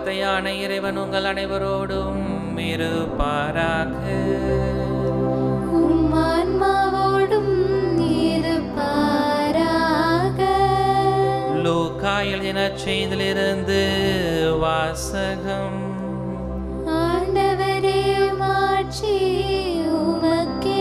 வார்த்தையான இறைவன் உங்கள் அனைவரோடும் இருப்பாராக உம் ஆன்மாவோடும் இருப்பாராக லூக்கா எழுதின செய்திலிருந்து வாசகம் ஆண்டவரே மாட்சி உமக்கே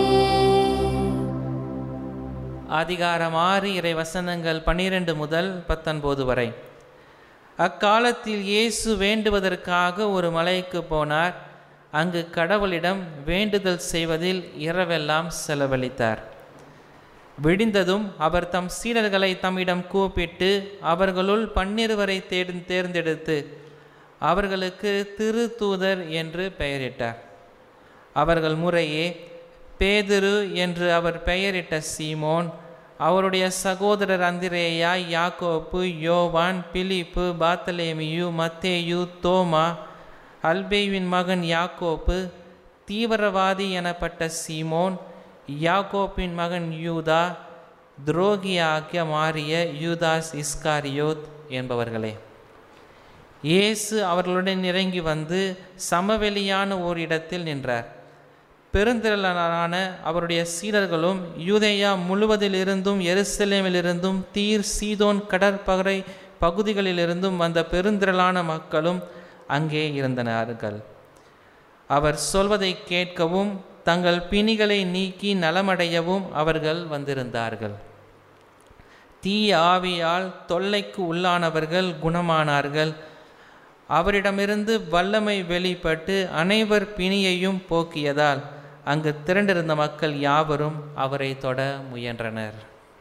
அதிகாரம் ஆறு இறை வசனங்கள் பன்னிரண்டு முதல் பத்தொன்பது வரை அக்காலத்தில் இயேசு வேண்டுவதற்காக ஒரு மலைக்கு போனார் அங்கு கடவுளிடம் வேண்டுதல் செய்வதில் இரவெல்லாம் செலவழித்தார் விடிந்ததும் அவர் தம் சீடர்களை தம்மிடம் கூப்பிட்டு அவர்களுள் பன்னிருவரை தேர்ந்து தேர்ந்தெடுத்து அவர்களுக்கு திருத்தூதர் என்று பெயரிட்டார் அவர்கள் முறையே பேதுரு என்று அவர் பெயரிட்ட சீமோன் அவருடைய சகோதரர் அந்திரேயா யாக்கோப்பு யோவான் பிலிப்பு பாத்தலேமியு மத்தேயு தோமா அல்பேவின் மகன் யாக்கோப்பு தீவிரவாதி எனப்பட்ட சீமோன் யாக்கோப்பின் மகன் யூதா துரோகியாகிய மாறிய யூதாஸ் இஸ்காரியோத் என்பவர்களே இயேசு அவர்களுடன் இறங்கி வந்து சமவெளியான ஓரிடத்தில் நின்றார் பெருந்திரளான அவருடைய சீடர்களும் யூதேயா முழுவதிலிருந்தும் எருசலேமிலிருந்தும் தீர் சீதோன் கடற்பகரை பகுதிகளிலிருந்தும் வந்த பெருந்திரளான மக்களும் அங்கே இருந்தனார்கள் அவர் சொல்வதை கேட்கவும் தங்கள் பிணிகளை நீக்கி நலமடையவும் அவர்கள் வந்திருந்தார்கள் தீய ஆவியால் தொல்லைக்கு உள்ளானவர்கள் குணமானார்கள் அவரிடமிருந்து வல்லமை வெளிப்பட்டு அனைவர் பிணியையும் போக்கியதால் அங்கு திரண்டிருந்த மக்கள் யாவரும் அவரை தொட முயன்றனர்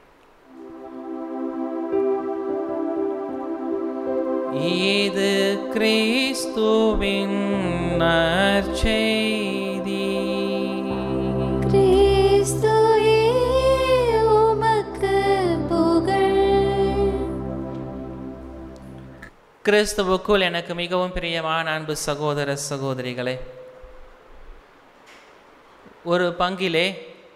இது கிறிஸ்துவின் நற்செய்தி கிறிஸ்துவே உமக்கு புகழ் கிறிஸ்துவுக்குள் எனக்கு மிகவும் பிரியமான அன்பு சகோதர சகோதரிகளே ஒரு பங்கிலே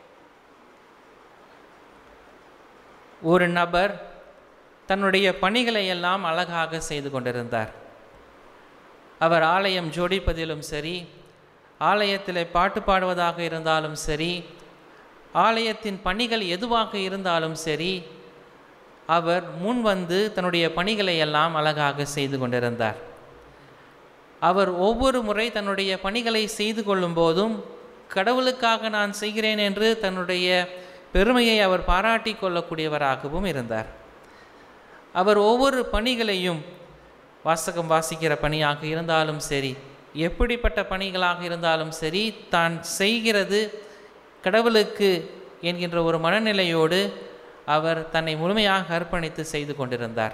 ஒரு நபர் தன்னுடைய பணிகளை எல்லாம் அழகாக செய்து கொண்டிருந்தார் அவர் ஆலயம் ஜோடிப்பதிலும் சரி ஆலயத்தில் பாட்டு பாடுவதாக இருந்தாலும் சரி ஆலயத்தின் பணிகள் எதுவாக இருந்தாலும் சரி அவர் முன் வந்து தன்னுடைய பணிகளை எல்லாம் அழகாக செய்து கொண்டிருந்தார் அவர் ஒவ்வொரு முறை தன்னுடைய பணிகளை செய்து கொள்ளும் போதும் கடவுளுக்காக நான் செய்கிறேன் என்று தன்னுடைய பெருமையை அவர் பாராட்டி கொள்ளக்கூடியவராகவும் இருந்தார் அவர் ஒவ்வொரு பணிகளையும் வாசகம் வாசிக்கிற பணியாக இருந்தாலும் சரி எப்படிப்பட்ட பணிகளாக இருந்தாலும் சரி தான் செய்கிறது கடவுளுக்கு என்கின்ற ஒரு மனநிலையோடு அவர் தன்னை முழுமையாக அர்ப்பணித்து செய்து கொண்டிருந்தார்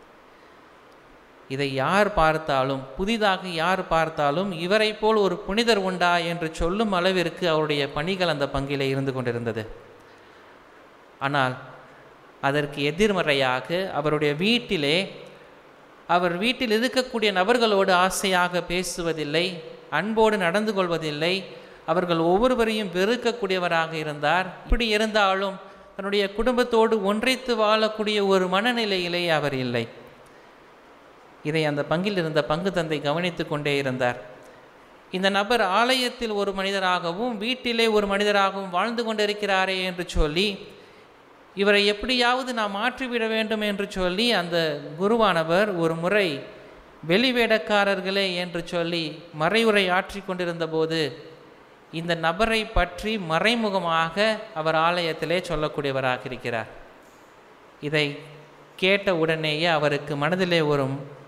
இதை யார் பார்த்தாலும் புதிதாக யார் பார்த்தாலும் இவரை போல் ஒரு புனிதர் உண்டா என்று சொல்லும் அளவிற்கு அவருடைய பணிகள் அந்த பங்கிலே இருந்து கொண்டிருந்தது ஆனால் அதற்கு எதிர்மறையாக அவருடைய வீட்டிலே அவர் வீட்டில் இருக்கக்கூடிய நபர்களோடு ஆசையாக பேசுவதில்லை அன்போடு நடந்து கொள்வதில்லை அவர்கள் ஒவ்வொருவரையும் வெறுக்கக்கூடியவராக இருந்தார் இப்படி இருந்தாலும் தன்னுடைய குடும்பத்தோடு ஒன்றைத்து வாழக்கூடிய ஒரு மனநிலையிலே அவர் இல்லை இதை அந்த பங்கில் இருந்த பங்கு தந்தை கவனித்து கொண்டே இருந்தார் இந்த நபர் ஆலயத்தில் ஒரு மனிதராகவும் வீட்டிலே ஒரு மனிதராகவும் வாழ்ந்து கொண்டிருக்கிறாரே என்று சொல்லி இவரை எப்படியாவது நாம் மாற்றிவிட வேண்டும் என்று சொல்லி அந்த குருவானவர் ஒரு முறை வெளிவேடக்காரர்களே என்று சொல்லி மறைவுரை ஆற்றி கொண்டிருந்த போது இந்த நபரை பற்றி மறைமுகமாக அவர் ஆலயத்திலே சொல்லக்கூடியவராக இருக்கிறார் இதை கேட்ட உடனேயே அவருக்கு மனதிலே ஒரு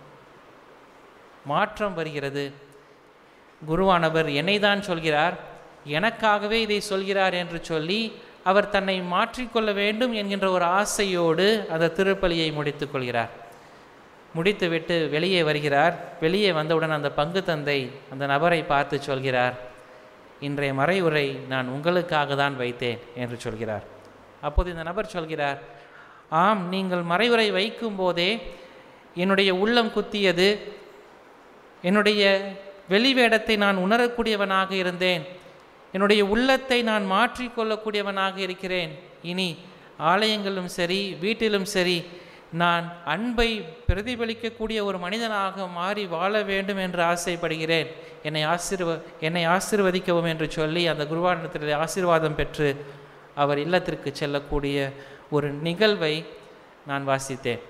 மாற்றம் வருகிறது குருவானவர் என்னை தான் சொல்கிறார் எனக்காகவே இதை சொல்கிறார் என்று சொல்லி அவர் தன்னை மாற்றிக்கொள்ள வேண்டும் என்கின்ற ஒரு ஆசையோடு அந்த திருப்பலியை முடித்துக் கொள்கிறார் முடித்துவிட்டு வெளியே வருகிறார் வெளியே வந்தவுடன் அந்த பங்கு தந்தை அந்த நபரை பார்த்து சொல்கிறார் இன்றைய மறைவுரை நான் உங்களுக்காக தான் வைத்தேன் என்று சொல்கிறார் அப்போது இந்த நபர் சொல்கிறார் ஆம் நீங்கள் மறைவுரை வைக்கும் போதே என்னுடைய உள்ளம் குத்தியது என்னுடைய வெளிவேடத்தை நான் உணரக்கூடியவனாக இருந்தேன் என்னுடைய உள்ளத்தை நான் மாற்றிக்கொள்ளக்கூடியவனாக இருக்கிறேன் இனி ஆலயங்களும் சரி வீட்டிலும் சரி நான் அன்பை பிரதிபலிக்கக்கூடிய ஒரு மனிதனாக மாறி வாழ வேண்டும் என்று ஆசைப்படுகிறேன் என்னை ஆசீர்வ என்னை ஆசீர்வதிக்கவும் என்று சொல்லி அந்த குருவானத்தில் ஆசீர்வாதம் பெற்று அவர் இல்லத்திற்கு செல்லக்கூடிய ஒரு நிகழ்வை நான் வாசித்தேன்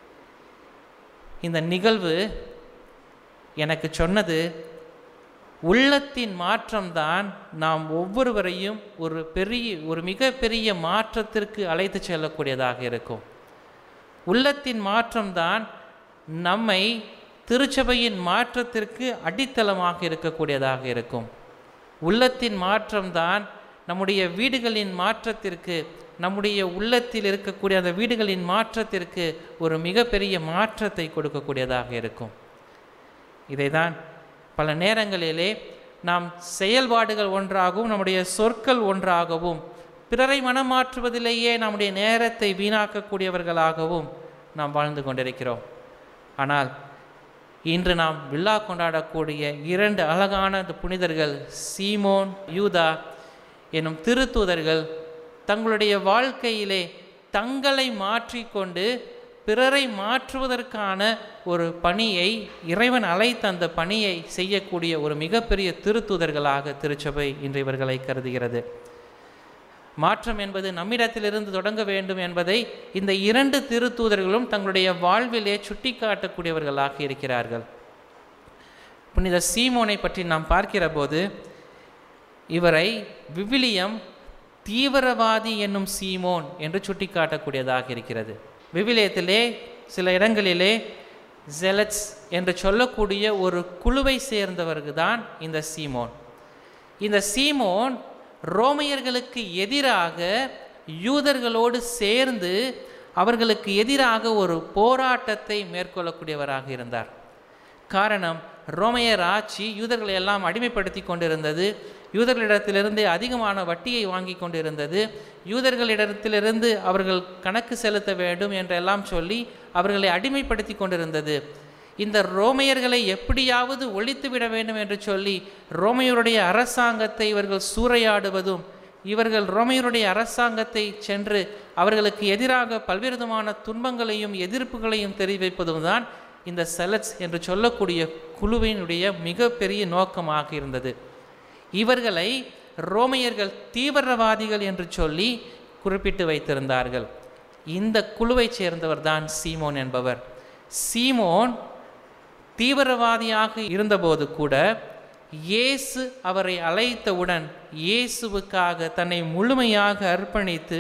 இந்த நிகழ்வு எனக்கு சொன்னது உள்ளத்தின் மாற்றம்தான் நாம் ஒவ்வொருவரையும் ஒரு பெரிய ஒரு மிகப்பெரிய மாற்றத்திற்கு அழைத்து செல்லக்கூடியதாக இருக்கும் உள்ளத்தின் மாற்றம்தான் நம்மை திருச்சபையின் மாற்றத்திற்கு அடித்தளமாக இருக்கக்கூடியதாக இருக்கும் உள்ளத்தின் மாற்றம்தான் நம்முடைய வீடுகளின் மாற்றத்திற்கு நம்முடைய உள்ளத்தில் இருக்கக்கூடிய அந்த வீடுகளின் மாற்றத்திற்கு ஒரு மிகப்பெரிய மாற்றத்தை கொடுக்கக்கூடியதாக இருக்கும் இதைதான் பல நேரங்களிலே நாம் செயல்பாடுகள் ஒன்றாகவும் நம்முடைய சொற்கள் ஒன்றாகவும் பிறரை மனமாற்றுவதிலேயே நம்முடைய நேரத்தை வீணாக்கக்கூடியவர்களாகவும் நாம் வாழ்ந்து கொண்டிருக்கிறோம் ஆனால் இன்று நாம் விழா கொண்டாடக்கூடிய இரண்டு அழகான இந்த புனிதர்கள் சீமோன் யூதா எனும் திருத்தூதர்கள் தங்களுடைய வாழ்க்கையிலே தங்களை மாற்றிக்கொண்டு பிறரை மாற்றுவதற்கான ஒரு பணியை இறைவன் அழைத்த அந்த பணியை செய்யக்கூடிய ஒரு மிகப்பெரிய திருத்தூதர்களாக திருச்சபை இன்று இவர்களை கருதுகிறது மாற்றம் என்பது நம்மிடத்திலிருந்து தொடங்க வேண்டும் என்பதை இந்த இரண்டு திருத்தூதர்களும் தங்களுடைய வாழ்விலே சுட்டிக்காட்டக்கூடியவர்களாக இருக்கிறார்கள் புனித சீமோனை பற்றி நாம் பார்க்கிற போது இவரை விவிலியம் தீவிரவாதி என்னும் சீமோன் என்று சுட்டிக்காட்டக்கூடியதாக இருக்கிறது விவிலியத்திலே சில இடங்களிலே ஜெலட்ஸ் என்று சொல்லக்கூடிய ஒரு குழுவை சேர்ந்தவர்கள் தான் இந்த சீமோன் இந்த சீமோன் ரோமையர்களுக்கு எதிராக யூதர்களோடு சேர்ந்து அவர்களுக்கு எதிராக ஒரு போராட்டத்தை மேற்கொள்ளக்கூடியவராக இருந்தார் காரணம் ரோமையர் ஆட்சி யூதர்களை எல்லாம் அடிமைப்படுத்தி கொண்டிருந்தது யூதர்களிடத்திலிருந்து அதிகமான வட்டியை வாங்கி கொண்டிருந்தது யூதர்களிடத்திலிருந்து அவர்கள் கணக்கு செலுத்த வேண்டும் என்றெல்லாம் சொல்லி அவர்களை அடிமைப்படுத்தி கொண்டிருந்தது இந்த ரோமையர்களை எப்படியாவது ஒழித்துவிட வேண்டும் என்று சொல்லி ரோமையருடைய அரசாங்கத்தை இவர்கள் சூறையாடுவதும் இவர்கள் ரோமையருடைய அரசாங்கத்தை சென்று அவர்களுக்கு எதிராக பல்வேறு விதமான துன்பங்களையும் எதிர்ப்புகளையும் தெரிவிப்பதும் தான் இந்த செலட்ஸ் என்று சொல்லக்கூடிய குழுவினுடைய மிகப்பெரிய நோக்கமாக இருந்தது இவர்களை ரோமையர்கள் தீவிரவாதிகள் என்று சொல்லி குறிப்பிட்டு வைத்திருந்தார்கள் இந்த குழுவைச் சேர்ந்தவர் தான் சீமோன் என்பவர் சீமோன் தீவிரவாதியாக இருந்தபோது கூட இயேசு அவரை அழைத்தவுடன் இயேசுவுக்காக தன்னை முழுமையாக அர்ப்பணித்து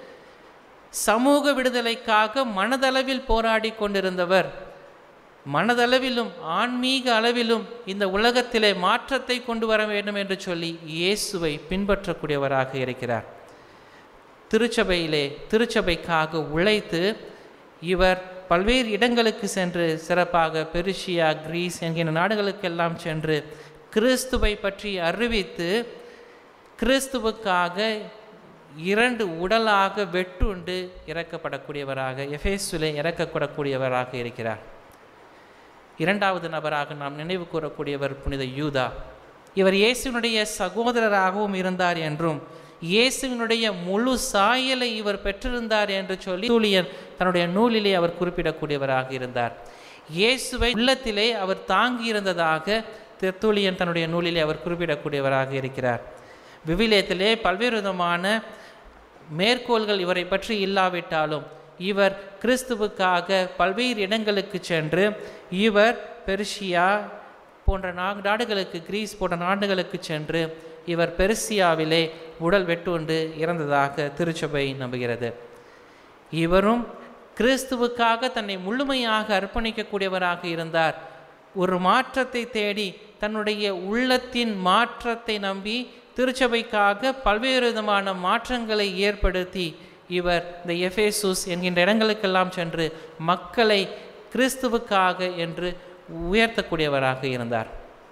சமூக விடுதலைக்காக மனதளவில் போராடி கொண்டிருந்தவர் மனதளவிலும் ஆன்மீக அளவிலும் இந்த உலகத்திலே மாற்றத்தை கொண்டு வர வேண்டும் என்று சொல்லி இயேசுவை பின்பற்றக்கூடியவராக இருக்கிறார் திருச்சபையிலே திருச்சபைக்காக உழைத்து இவர் பல்வேறு இடங்களுக்கு சென்று சிறப்பாக பெருஷியா கிரீஸ் என்கிற நாடுகளுக்கெல்லாம் சென்று கிறிஸ்துவை பற்றி அறிவித்து கிறிஸ்துவுக்காக இரண்டு உடலாக வெட்டுண்டு இறக்கப்படக்கூடியவராக எஃபேசுலே இறக்கப்படக்கூடியவராக இருக்கிறார் இரண்டாவது நபராக நாம் நினைவு கூறக்கூடியவர் புனித யூதா இவர் இயேசுவினுடைய சகோதரராகவும் இருந்தார் என்றும் இயேசுவினுடைய முழு சாயலை இவர் பெற்றிருந்தார் என்று சொல்லி தூளியன் தன்னுடைய நூலிலே அவர் குறிப்பிடக்கூடியவராக இருந்தார் இயேசுவை உள்ளத்திலே அவர் தாங்கி இருந்ததாக தெர்த்தூலியன் தன்னுடைய நூலிலே அவர் குறிப்பிடக்கூடியவராக இருக்கிறார் விவிலியத்திலே பல்வேறு விதமான மேற்கோள்கள் இவரை பற்றி இல்லாவிட்டாலும் இவர் கிறிஸ்துவுக்காக பல்வேறு இடங்களுக்கு சென்று இவர் பெர்ஷியா போன்ற நா- நாடுகளுக்கு கிரீஸ் போன்ற நாடுகளுக்கு சென்று இவர் பெர்சியாவிலே உடல் வெட்டுண்டு இறந்ததாக திருச்சபை நம்புகிறது இவரும் கிறிஸ்துவுக்காக தன்னை முழுமையாக அர்ப்பணிக்கக்கூடியவராக இருந்தார் ஒரு மாற்றத்தை தேடி தன்னுடைய உள்ளத்தின் மாற்றத்தை நம்பி திருச்சபைக்காக பல்வேறு விதமான மாற்றங்களை ஏற்படுத்தி இவர் இந்த எஃபேசுஸ் என்கின்ற இடங்களுக்கெல்லாம் சென்று மக்களை கிறிஸ்துவுக்காக என்று உயர்த்தக்கூடியவராக இருந்தார்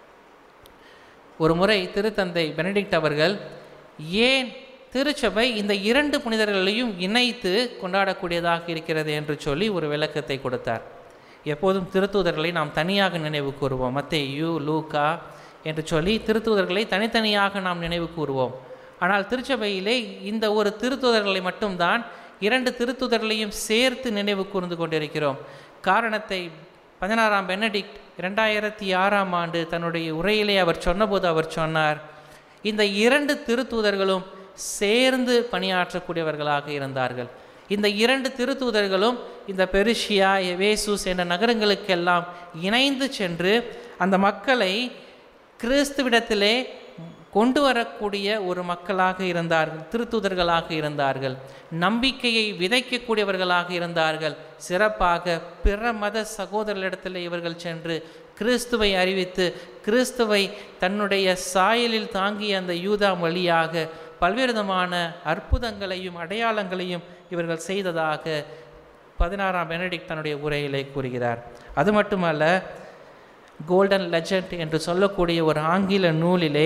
ஒரு முறை திருத்தந்தை பெனடிக்ட் அவர்கள் ஏன் திருச்சபை இந்த இரண்டு புனிதர்களையும் இணைத்து கொண்டாடக்கூடியதாக இருக்கிறது என்று சொல்லி ஒரு விளக்கத்தை கொடுத்தார் எப்போதும் திருத்தூதர்களை நாம் தனியாக நினைவு கூறுவோம் மத்தேயு லூக்கா என்று சொல்லி திருத்தூதர்களை தனித்தனியாக நாம் நினைவு கூறுவோம் ஆனால் திருச்சபையிலே இந்த ஒரு திருத்தூதர்களை மட்டும்தான் இரண்டு திருத்துதர்களையும் சேர்த்து நினைவு கூர்ந்து கொண்டிருக்கிறோம் காரணத்தை பதினாறாம் பெனடிக்ட் இரண்டாயிரத்தி ஆறாம் ஆண்டு தன்னுடைய உரையிலே அவர் சொன்னபோது அவர் சொன்னார் இந்த இரண்டு திருத்தூதர்களும் சேர்ந்து பணியாற்றக்கூடியவர்களாக இருந்தார்கள் இந்த இரண்டு திருத்தூதர்களும் இந்த பெருஷியா எவேசூஸ் என்ற நகரங்களுக்கெல்லாம் இணைந்து சென்று அந்த மக்களை கிறிஸ்துவிடத்திலே கொண்டு வரக்கூடிய ஒரு மக்களாக இருந்தார்கள் திருத்தூதர்களாக இருந்தார்கள் நம்பிக்கையை விதைக்கக்கூடியவர்களாக இருந்தார்கள் சிறப்பாக பிற மத சகோதரர்களிடத்தில் இவர்கள் சென்று கிறிஸ்துவை அறிவித்து கிறிஸ்துவை தன்னுடைய சாயலில் தாங்கிய அந்த யூதா வழியாக பல்வேறு விதமான அற்புதங்களையும் அடையாளங்களையும் இவர்கள் செய்ததாக பதினாறாம் பெனடிக் தன்னுடைய உரையிலே கூறுகிறார் அது மட்டுமல்ல கோல்டன் லெஜண்ட் என்று சொல்லக்கூடிய ஒரு ஆங்கில நூலிலே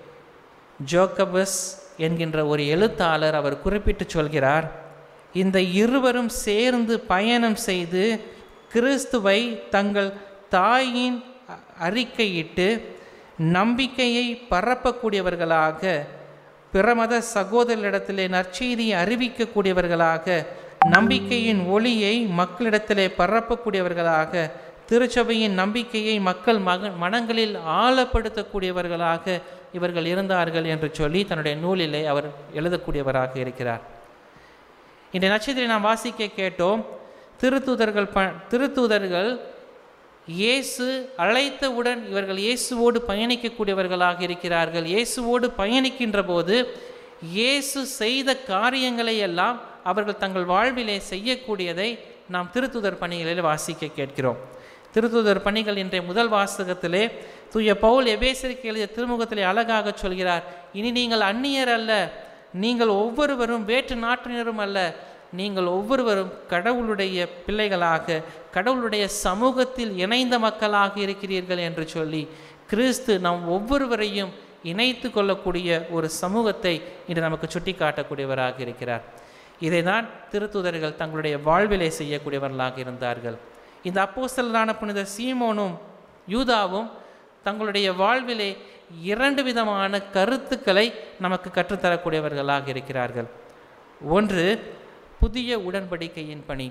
ஜோக்கபஸ் என்கின்ற ஒரு எழுத்தாளர் அவர் குறிப்பிட்டு சொல்கிறார் இந்த இருவரும் சேர்ந்து பயணம் செய்து கிறிஸ்துவை தங்கள் தாயின் அ- அறிக்கையிட்டு நம்பிக்கையை பரப்பக்கூடியவர்களாக பிறமத சகோதரர்களிடத்திலே நற்செய்தியை அறிவிக்கக்கூடியவர்களாக நம்பிக்கையின் ஒளியை மக்களிடத்திலே பரப்பக்கூடியவர்களாக திருச்சபையின் நம்பிக்கையை மக்கள் மக மனங்களில் ஆழப்படுத்தக்கூடியவர்களாக இவர்கள் இருந்தார்கள் என்று சொல்லி தன்னுடைய நூலிலே அவர் எழுதக்கூடியவராக இருக்கிறார் இன்றைய நட்சத்திரம் நாம் வாசிக்க கேட்டோம் திருத்தூதர்கள் ப திருத்தூதர்கள் இயேசு அழைத்தவுடன் இவர்கள் இயேசுவோடு பயணிக்கக்கூடியவர்களாக இருக்கிறார்கள் இயேசுவோடு பயணிக்கின்ற போது இயேசு செய்த காரியங்களை எல்லாம் அவர்கள் தங்கள் வாழ்விலே செய்யக்கூடியதை நாம் திருத்துதர் பணிகளில் வாசிக்க கேட்கிறோம் திருத்துதர் பணிகள் இன்றைய முதல் வாசகத்திலே தூய பவுல் எபேசருக்கு எழுதிய திருமுகத்திலே அழகாக சொல்கிறார் இனி நீங்கள் அந்நியர் அல்ல நீங்கள் ஒவ்வொருவரும் வேற்று நாட்டினரும் அல்ல நீங்கள் ஒவ்வொருவரும் கடவுளுடைய பிள்ளைகளாக கடவுளுடைய சமூகத்தில் இணைந்த மக்களாக இருக்கிறீர்கள் என்று சொல்லி கிறிஸ்து நம் ஒவ்வொருவரையும் இணைத்து கொள்ளக்கூடிய ஒரு சமூகத்தை இன்று நமக்கு சுட்டி காட்டக்கூடியவராக இருக்கிறார் இதை தான் திருத்துதர்கள் தங்களுடைய வாழ்விலே செய்யக்கூடியவர்களாக இருந்தார்கள் இந்த அப்போஸ்தலரான புனித சீமோனும் யூதாவும் தங்களுடைய வாழ்விலே இரண்டு விதமான கருத்துக்களை நமக்கு கற்றுத்தரக்கூடியவர்களாக இருக்கிறார்கள் ஒன்று புதிய உடன்படிக்கையின் பணி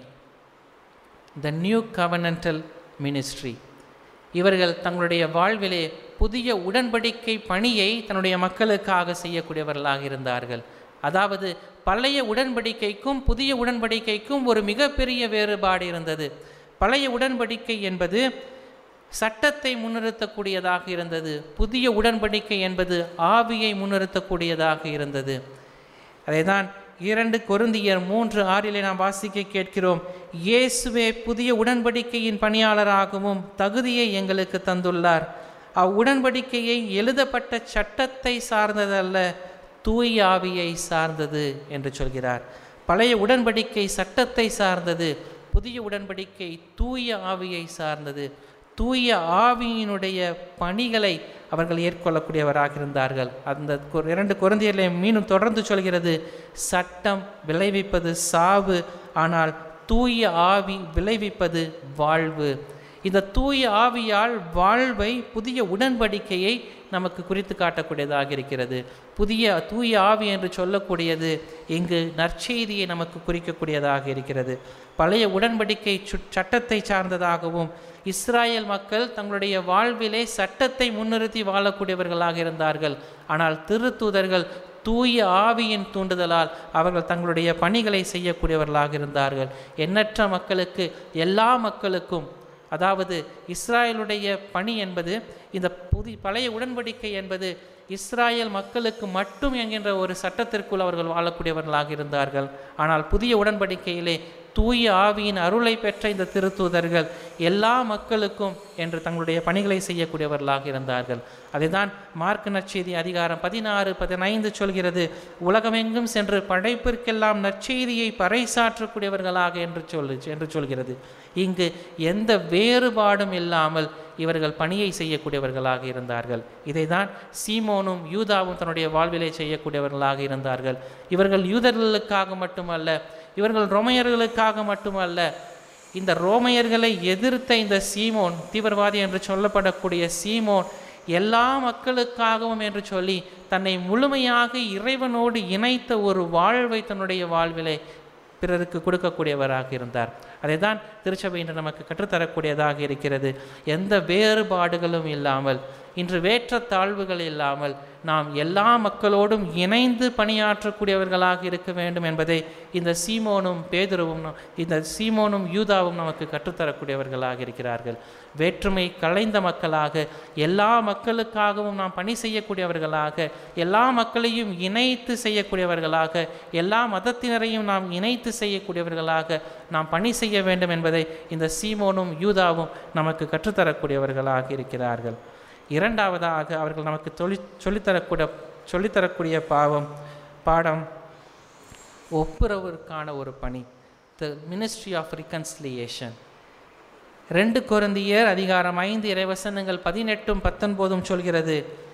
த நியூ கவர்னண்டல் மினிஸ்ட்ரி இவர்கள் தங்களுடைய வாழ்விலே புதிய உடன்படிக்கை பணியை தன்னுடைய மக்களுக்காக செய்யக்கூடியவர்களாக இருந்தார்கள் அதாவது பழைய உடன்படிக்கைக்கும் புதிய உடன்படிக்கைக்கும் ஒரு மிகப்பெரிய வேறுபாடு இருந்தது பழைய உடன்படிக்கை என்பது சட்டத்தை முன்னிறுத்தக்கூடியதாக இருந்தது புதிய உடன்படிக்கை என்பது ஆவியை முன்னிறுத்தக்கூடியதாக இருந்தது அதைதான் இரண்டு கொருந்தியர் மூன்று ஆறிலே நாம் வாசிக்க கேட்கிறோம் இயேசுவே புதிய உடன்படிக்கையின் பணியாளராகவும் தகுதியை எங்களுக்கு தந்துள்ளார் அவ்வுடன்படிக்கையை எழுதப்பட்ட சட்டத்தை சார்ந்ததல்ல தூய் ஆவியை சார்ந்தது என்று சொல்கிறார் பழைய உடன்படிக்கை சட்டத்தை சார்ந்தது புதிய உடன்படிக்கை தூய ஆவியை சார்ந்தது தூய ஆவியினுடைய பணிகளை அவர்கள் ஏற்கொள்ளக்கூடியவராக இருந்தார்கள் அந்த கொ- இரண்டு குழந்தைகளை மீண்டும் தொடர்ந்து சொல்கிறது சட்டம் விளைவிப்பது சாவு ஆனால் தூய ஆவி விளைவிப்பது வாழ்வு இந்த தூய ஆவியால் வாழ்வை புதிய உடன்படிக்கையை நமக்கு குறித்து காட்டக்கூடியதாக இருக்கிறது புதிய தூய ஆவி என்று சொல்லக்கூடியது இங்கு நற்செய்தியை நமக்கு குறிக்கக்கூடியதாக இருக்கிறது பழைய உடன்படிக்கை சுட்- சட்டத்தை சார்ந்ததாகவும் இஸ்ராயேல் மக்கள் தங்களுடைய வாழ்விலே சட்டத்தை முன்னிறுத்தி வாழக்கூடியவர்களாக இருந்தார்கள் ஆனால் திருத்தூதர்கள் தூய ஆவியின் தூண்டுதலால் அவர்கள் தங்களுடைய பணிகளை செய்யக்கூடியவர்களாக இருந்தார்கள் எண்ணற்ற மக்களுக்கு எல்லா மக்களுக்கும் அதாவது இஸ்ராயலுடைய பணி என்பது இந்த புதி பழைய உடன்படிக்கை என்பது இஸ்ராயேல் மக்களுக்கு மட்டும் என்கின்ற ஒரு சட்டத்திற்குள் அவர்கள் வாழக்கூடியவர்களாக இருந்தார்கள் ஆனால் புதிய உடன்படிக்கையிலே தூய ஆவியின் அருளை பெற்ற இந்த திருத்தூதர்கள் எல்லா மக்களுக்கும் என்று தங்களுடைய பணிகளை செய்யக்கூடியவர்களாக இருந்தார்கள் அதைதான் மார்க் நற்செய்தி அதிகாரம் பதினாறு பதினைந்து சொல்கிறது உலகமெங்கும் சென்று படைப்பிற்கெல்லாம் நற்செய்தியை பறைசாற்றக்கூடியவர்களாக என்று சொல்லு என்று சொல்கிறது இங்கு எந்த வேறுபாடும் இல்லாமல் இவர்கள் பணியை செய்யக்கூடியவர்களாக இருந்தார்கள் இதைதான் சீமோனும் யூதாவும் தன்னுடைய வாழ்விலே செய்யக்கூடியவர்களாக இருந்தார்கள் இவர்கள் யூதர்களுக்காக மட்டுமல்ல இவர்கள் ரோமையர்களுக்காக மட்டுமல்ல இந்த ரோமையர்களை எதிர்த்த இந்த சீமோன் தீவிரவாதி என்று சொல்லப்படக்கூடிய சீமோன் எல்லா மக்களுக்காகவும் என்று சொல்லி தன்னை முழுமையாக இறைவனோடு இணைத்த ஒரு வாழ்வை தன்னுடைய வாழ்விலே பிறருக்கு கொடுக்கக்கூடியவராக இருந்தார் அதை தான் திருச்சபை இன்று நமக்கு கற்றுத்தரக்கூடியதாக இருக்கிறது எந்த வேறுபாடுகளும் இல்லாமல் இன்று வேற்றத்தாழ்வுகள் இல்லாமல் நாம் எல்லா மக்களோடும் இணைந்து பணியாற்றக்கூடியவர்களாக இருக்க வேண்டும் என்பதை இந்த சீமோனும் பேதுருவும் நம்- இந்த சீமோனும் யூதாவும் நமக்கு கற்றுத்தரக்கூடியவர்களாக இருக்கிறார்கள் வேற்றுமை கலைந்த மக்களாக எல்லா மக்களுக்காகவும் நாம் பணி செய்யக்கூடியவர்களாக எல்லா மக்களையும் இணைத்து செய்யக்கூடியவர்களாக எல்லா மதத்தினரையும் நாம் இணைத்து செய்யக்கூடியவர்களாக நாம் பணி செய்ய வேண்டும் என்பதை இந்த சீமோனும் யூதாவும் நமக்கு கற்றுத்தரக்கூடியவர்களாக இருக்கிறார்கள் இரண்டாவதாக அவர்கள் நமக்கு தொழி சொல்லித்தரக்கூடிய சொல்லித்தரக்கூடிய பாவம் பாடம் ஒப்புரவிற்கான ஒரு பணி த மினிஸ்ட்ரி ஆஃப் ரிகன்சிலியேஷன் ரெண்டு கொரிந்தியர் அதிகாரம் ஐந்து இறைவசனங்கள் பதினெட்டும் பத்தொன்பதும் சொல்கிறது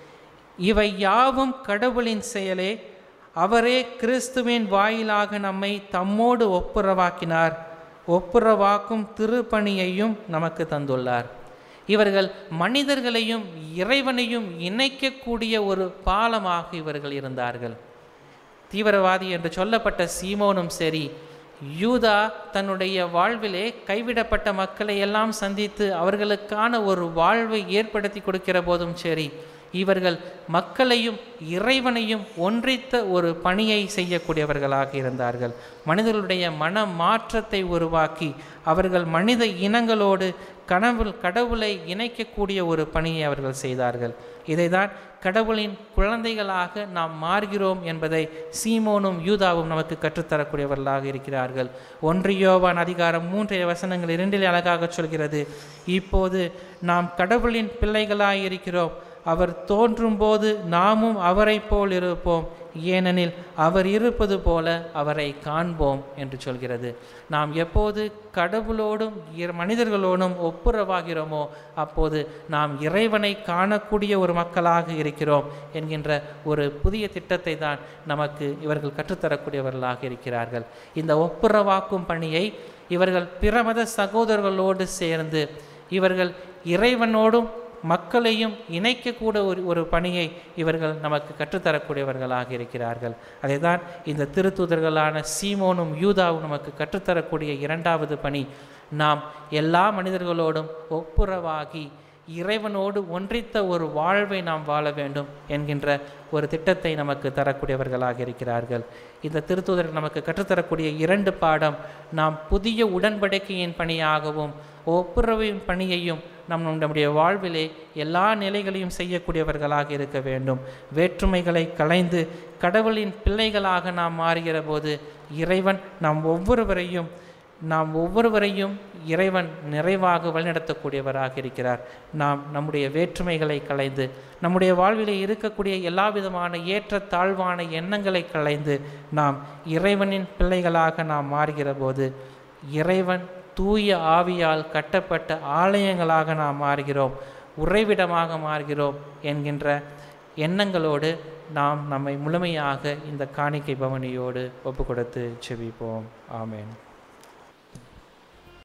இவை யாவும் கடவுளின் செயலே அவரே கிறிஸ்துவின் வாயிலாக நம்மை தம்மோடு ஒப்புரவாக்கினார் ஒப்புரவாக்கும் திருப்பணியையும் நமக்கு தந்துள்ளார் இவர்கள் மனிதர்களையும் இறைவனையும் இணைக்கக்கூடிய ஒரு பாலமாக இவர்கள் இருந்தார்கள் தீவிரவாதி என்று சொல்லப்பட்ட சீமோனும் சரி யூதா தன்னுடைய வாழ்விலே கைவிடப்பட்ட மக்களை எல்லாம் சந்தித்து அவர்களுக்கான ஒரு வாழ்வை ஏற்படுத்தி கொடுக்கிற போதும் சரி இவர்கள் மக்களையும் இறைவனையும் ஒன்றித்த ஒரு பணியை செய்யக்கூடியவர்களாக இருந்தார்கள் மனிதர்களுடைய மன மாற்றத்தை உருவாக்கி அவர்கள் மனித இனங்களோடு கனவுள் கடவுளை இணைக்கக்கூடிய ஒரு பணியை அவர்கள் செய்தார்கள் இதைதான் கடவுளின் குழந்தைகளாக நாம் மாறுகிறோம் என்பதை சீமோனும் யூதாவும் நமக்கு கற்றுத்தரக்கூடியவர்களாக இருக்கிறார்கள் ஒன்றியோவான் அதிகாரம் மூன்றைய வசனங்கள் இரண்டில் அழகாக சொல்கிறது இப்போது நாம் கடவுளின் பிள்ளைகளாய் இருக்கிறோம் அவர் தோன்றும்போது நாமும் அவரைப் போல் இருப்போம் ஏனெனில் அவர் இருப்பது போல அவரை காண்போம் என்று சொல்கிறது நாம் எப்போது கடவுளோடும் இர- மனிதர்களோடும் ஒப்புரவாகிறோமோ அப்போது நாம் இறைவனை காணக்கூடிய ஒரு மக்களாக இருக்கிறோம் என்கின்ற ஒரு புதிய திட்டத்தை தான் நமக்கு இவர்கள் கற்றுத்தரக்கூடியவர்களாக இருக்கிறார்கள் இந்த ஒப்புரவாக்கும் பணியை இவர்கள் பிரமத சகோதரர்களோடு சேர்ந்து இவர்கள் இறைவனோடும் மக்களையும் இணைக்கக்கூட ஒரு ஒரு பணியை இவர்கள் நமக்கு கற்றுத்தரக்கூடியவர்களாக இருக்கிறார்கள் அதை தான் இந்த திருத்தூதர்களான சீமோனும் யூதாவும் நமக்கு கற்றுத்தரக்கூடிய இரண்டாவது பணி நாம் எல்லா மனிதர்களோடும் ஒப்புரவாகி இறைவனோடு ஒன்றித்த ஒரு வாழ்வை நாம் வாழ வேண்டும் என்கின்ற ஒரு திட்டத்தை நமக்கு தரக்கூடியவர்களாக இருக்கிறார்கள் இந்த திருத்தூதர்கள் நமக்கு கற்றுத்தரக்கூடிய இரண்டு பாடம் நாம் புதிய உடன்படிக்கையின் பணியாகவும் ஒப்புரவின் பணியையும் நம் நம்முடைய வாழ்விலே எல்லா நிலைகளையும் செய்யக்கூடியவர்களாக இருக்க வேண்டும் வேற்றுமைகளை களைந்து கடவுளின் பிள்ளைகளாக நாம் மாறுகிற போது இறைவன் நாம் ஒவ்வொருவரையும் நாம் ஒவ்வொருவரையும் இறைவன் நிறைவாக வழிநடத்தக்கூடியவராக இருக்கிறார் நாம் நம்முடைய வேற்றுமைகளை களைந்து நம்முடைய வாழ்விலே இருக்கக்கூடிய எல்லா விதமான ஏற்ற தாழ்வான எண்ணங்களை களைந்து நாம் இறைவனின் பிள்ளைகளாக நாம் மாறுகிற போது இறைவன் தூய ஆவியால் கட்டப்பட்ட ஆலயங்களாக நாம் மாறுகிறோம் உறைவிடமாக மாறுகிறோம் என்கின்ற எண்ணங்களோடு நாம் நம்மை முழுமையாக இந்த காணிக்கை பவனியோடு ஒப்பு கொடுத்து செபிப்போம் ஆமென்